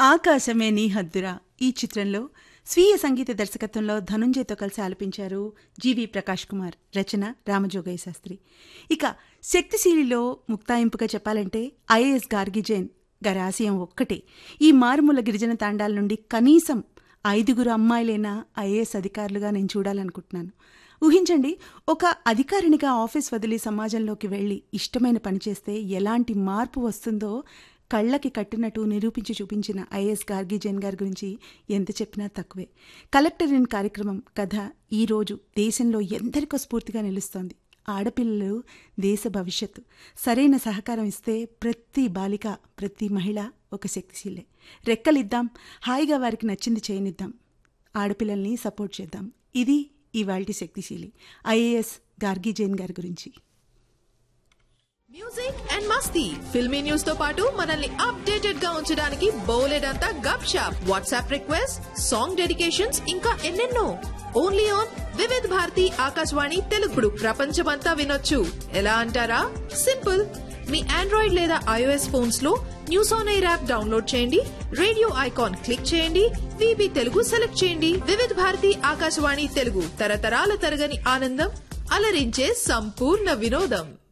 ఆకాశమే నీ హద్దురా ఈ చిత్రంలో స్వీయ సంగీత దర్శకత్వంలో ధనుంజయ్తో కలిసి ఆలపించారు జీవి ప్రకాష్ కుమార్ రచన రామజోగయ్య శాస్త్రి ఇక శక్తిశీలిలో ముక్తాయింపుగా చెప్పాలంటే ఐఏఎస్ గార్గి జైన్ గారి ఆశయం ఒక్కటే ఈ మారుమూల గిరిజన తాండాల నుండి కనీసం ఐదుగురు అమ్మాయిలైనా ఐఏఎస్ అధికారులుగా నేను చూడాలనుకుంటున్నాను ఊహించండి ఒక అధికారినిగా ఆఫీస్ వదిలి సమాజంలోకి వెళ్ళి ఇష్టమైన పని చేస్తే ఎలాంటి మార్పు వస్తుందో కళ్ళకి కట్టినట్టు నిరూపించి చూపించిన ఐఎస్ గార్గి జైన్ గారి గురించి ఎంత చెప్పినా తక్కువే కలెక్టర్ ఇన్ కార్యక్రమం కథ ఈరోజు దేశంలో ఎందరికో స్ఫూర్తిగా నిలుస్తోంది ఆడపిల్లలు దేశ భవిష్యత్తు సరైన సహకారం ఇస్తే ప్రతి బాలిక ప్రతి మహిళ ఒక శక్తిశీలే రెక్కలిద్దాం హాయిగా వారికి నచ్చింది చేయనిద్దాం ఆడపిల్లల్ని సపోర్ట్ చేద్దాం ఇది ఇవాల్టి శక్తిశీలి ఐఏఎస్ గార్గి జైన్ గారి గురించి మ్యూజిక్ అండ్ మస్తీ ఫిల్మీ న్యూస్ తో పాటు మనల్ని అప్డేటెడ్ గా ఉంచడానికి బోలెడ్ అంతా గప్ షాప్ వాట్సాప్ రిక్వెస్ట్ సాంగ్ డెడికేషన్స్ ఇంకా ఎన్నెన్నో ఓన్లీ ఆన్ వివిధ్ భారతి ఆకాశవాణి తెలుగుడు ప్రపంచమంతా వినొచ్చు ఎలా అంటారా సింపుల్ మీ ఆండ్రాయిడ్ లేదా ఐఓఎస్ ఫోన్స్ లో news on air app download చేయండి రేడియో ఐకాన్ క్లిక్ చేయండి విబి తెలుగు సెలెక్ట్ చేయండి వివిధ్ భారతి ఆకాశవాణి తెలుగు తరతరాల తరగని ఆనందం అలరించే సంపూర్ణ వినోదం